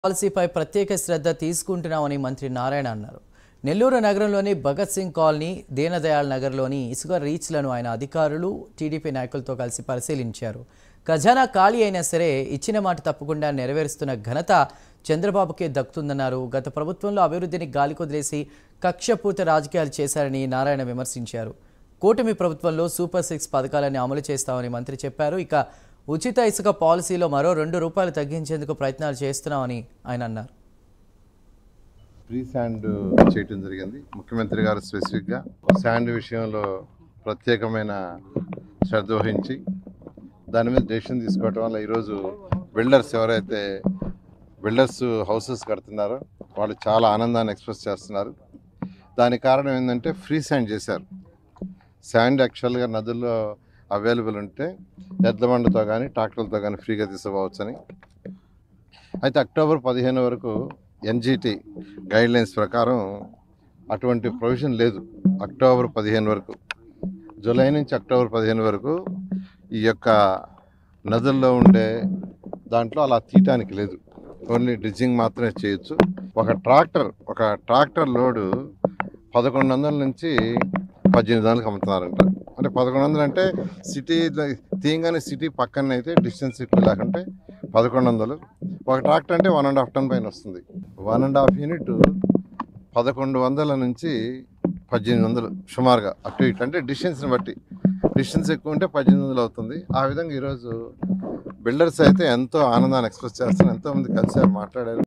పాలసీపై ప్రత్యేక శ్రద్ధ తీసుకుంటున్నామని మంత్రి నారాయణ అన్నారు నెల్లూరు నగరంలోని భగత్ సింగ్ కాలనీ దీనదయాళ్ నగర్లోని ఇసుక రీచ్లను ఆయన అధికారులు టీడీపీ నాయకులతో కలిసి పరిశీలించారు ఖజానా ఖాళీ అయినా సరే ఇచ్చిన మాట తప్పకుండా నెరవేరుస్తున్న ఘనత చంద్రబాబుకే దక్కుతుందన్నారు గత ప్రభుత్వంలో అభివృద్ధిని గాలికొదిలేసి కక్షపూర్త రాజకీయాలు చేశారని నారాయణ విమర్శించారు కూటమి ప్రభుత్వంలో సూపర్ సిక్స్ పథకాలని అమలు చేస్తామని మంత్రి చెప్పారు ఇక ఉచిత ఇసుక పాలసీలో మరో రెండు రూపాయలు తగ్గించేందుకు ప్రయత్నాలు చేస్తున్నామని ఆయన అన్నారు ఫ్రీ శాండ్ చేయటం జరిగింది ముఖ్యమంత్రి గారు స్పెసిఫిక్గా శాండ్ విషయంలో ప్రత్యేకమైన శ్రద్ధ వహించి దాని మీద డెసిషన్ తీసుకోవటం వల్ల ఈరోజు బిల్డర్స్ ఎవరైతే బిల్డర్స్ హౌసెస్ కడుతున్నారో వాళ్ళు చాలా ఆనందాన్ని ఎక్స్ప్రెస్ చేస్తున్నారు దానికి కారణం ఏంటంటే ఫ్రీ శాండ్ చేశారు శాండ్ యాక్చువల్గా నదుల్లో అవైలబుల్ ఉంటే ఎడ్ల బండితో కానీ ట్రాక్టర్లతో కానీ ఫ్రీగా తీసుకోవచ్చని అయితే అక్టోబర్ పదిహేను వరకు ఎన్జిటి గైడ్ లైన్స్ ప్రకారం అటువంటి ప్రొవిజన్ లేదు అక్టోబర్ పదిహేను వరకు జూలై నుంచి అక్టోబర్ పదిహేను వరకు ఈ యొక్క నదుల్లో ఉండే దాంట్లో అలా తీయటానికి లేదు ఓన్లీ డ్రిడ్జింగ్ మాత్రమే చేయొచ్చు ఒక ట్రాక్టర్ ఒక ట్రాక్టర్ లోడు పదకొండు వందల నుంచి పద్దెనిమిది వందలకు అమ్ముతున్నారంట అంటే పదకొండు వందలు అంటే సిటీ తీయంగానే సిటీ పక్కన అయితే డిస్టెన్స్ ఎక్కువ లేకుంటే పదకొండు వందలు ఒక ట్రాక్టర్ అంటే వన్ అండ్ హాఫ్ టన్ పైన వస్తుంది వన్ అండ్ హాఫ్ యూనిట్ పదకొండు వందల నుంచి పద్దెనిమిది వందలు సుమారుగా అటు ఇటు అంటే డిస్టెన్స్ని బట్టి డిస్టెన్స్ ఎక్కువ ఉంటే పద్దెనిమిది వందలు అవుతుంది ఆ విధంగా ఈరోజు బిల్డర్స్ అయితే ఎంతో ఆనందాన్ని ఎక్స్ప్రెస్ చేస్తున్నారు ఎంతోమంది కలిసారు మాట్లాడారు